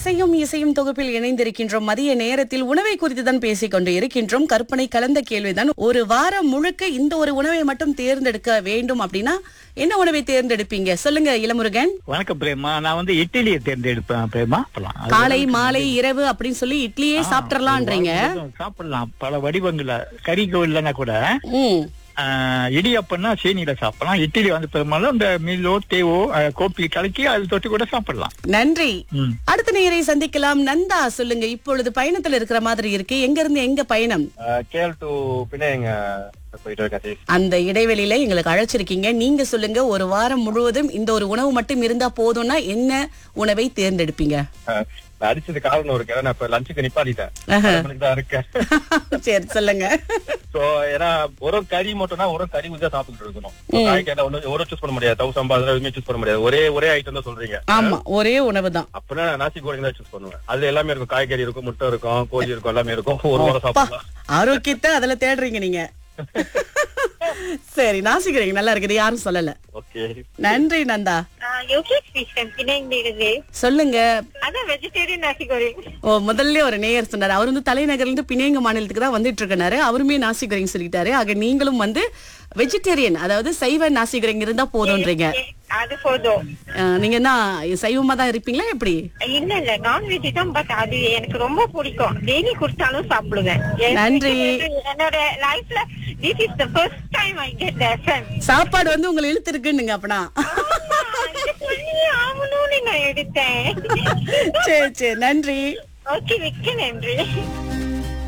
இசையும் இசையும் தொகுப்பில் இணைந்திருக்கின்றோம் மதிய நேரத்தில் உணவை குறித்து தான் பேசிக் கொண்டு இருக்கின்றோம் கற்பனை கலந்த கேள்விதான் ஒரு வாரம் முழுக்க இந்த ஒரு உணவை மட்டும் தேர்ந்தெடுக்க வேண்டும் அப்படின்னா என்ன உணவை தேர்ந்தெடுப்பீங்க சொல்லுங்க இளமுருகன் வணக்கம் பிரேமா நான் வந்து இட்லியை தேர்ந்தெடுப்பேன் பிரேமா சாப்பிடலாம். அது காலை மாலை இரவு அப்படின்னு சொல்லி இட்லியே சாப்பிடலான்றீங்க சாப்பிடலாம் பல வடிவங்கள்ல கறிக்கோ இல்லைன்னா கூட ம் ஆஹ், இடியப்பம்னா சீனியில சாப்பிடலாம் இட்லி வந்து பெரும்பாலும் இந்த மில்லோ தேவோ ஆஹ், கோப்பி கலக்கி அது தொட்டு கூட சாப்பிடலாம் நன்றி ம். அடுத்த நேரை சந்திக்கலாம் நந்தா சொல்லுங்க இப்பொழுது பயணத்துல இருக்கிற மாதிரி இருக்கு எங்க இருந்து எங்க பயணம் கேஎல் டு பின்னாங்க போயிட்டு இருக்கேன் சீஸ் அந்த இடைவெளியில எங்களுக்கு அழைச்சிருக்கீங்க நீங்க சொல்லுங்க ஒரு வாரம் முழுவதும் இந்த ஒரு உணவு மட்டும் இருந்தா போதும்னா என்ன உணவை தேர்ந்தெடுப்பீங்க நான் அடிச்சது காரணம் இருக்கு ஏன்னா நான் இப்ப லஞ்சுக்கு நிப்பாட்டிட்டேன் ஆஹா. அரை மணிக்கு தான் இருக்கேன் சரி சொல்லுங்க சோ ஏன்னா ஒரு கறி மட்டும்னா ஒரு கறி ஊத்தி சாப்பிட்டு இருக்கணும் காய்கறி ஒண்ணு ஒரு சூஸ் பண்ண முடியாது தௌசண்ட் ஐம்பது எதுவுமே சூஸ் பண்ண முடியாது ஒரே ஒரே ஐட்டம் தான் சொல்றீங்க ஆமா ஒரே உணவு தான் அப்படின்னா நான் நாசி கோழிங்க தான் சூஸ் பண்ணுவேன் அதுல எல்லாமே இருக்கும் காய்கறி இருக்கும் முட்டை இருக்கும் கோழி இருக்கும் எல்லாமே இருக்கும் ஒரு வாரம் அப்பா சாப்பிடலாம் ஆரோக்கியத்தை அதுல தேடுறீங்க நீங்க சரி நாசிக்கிறீங்க நல்லா இருக்குது யாரும் சொல்லல ஓகே நன்றி நந்தா யோகேஷ் கிருஷ்ணன் பிணைந்திருந்து சொல்லுங்க அதான் வெஜிடேரியன் நாசி கோரிங் ஓ முதல்ல ஒரு நேயர் சொன்னாரு அவர் வந்து தலைநகர்ல இருந்து பிணைங்க மாநிலத்துக்கு தான் வந்துட்டு இருக்காரு அவருமே நாசிகரிங் சொல்லிட்டாரு ஆக நீங்களும் வந்து வெஜிடேரியன் அதாவது சைவ நாசிகரிங் இருந்தா போதும்ன்றீங்க அது போதும் அஹ், நீங்க என்ன சைவமா தான் இருப்பீங்களா எப்படி இல்ல இல்ல நான்வெஜ் தான் பட் அது எனக்கு ரொம்ப பிடிக்கும் டெய்லி கொடுத்தாலும் சாப்பிடுவேன் நன்றி. என்னோட லைஃப்ல this is the first time I get FM சாப்பாடு வந்து உங்களை இழுத்து இருக்குன்னுங்க அப்பனா ஆகணும்னு நான் எடுத்தேன் சரி சரி நன்றி ஓகே மிக்க நன்றி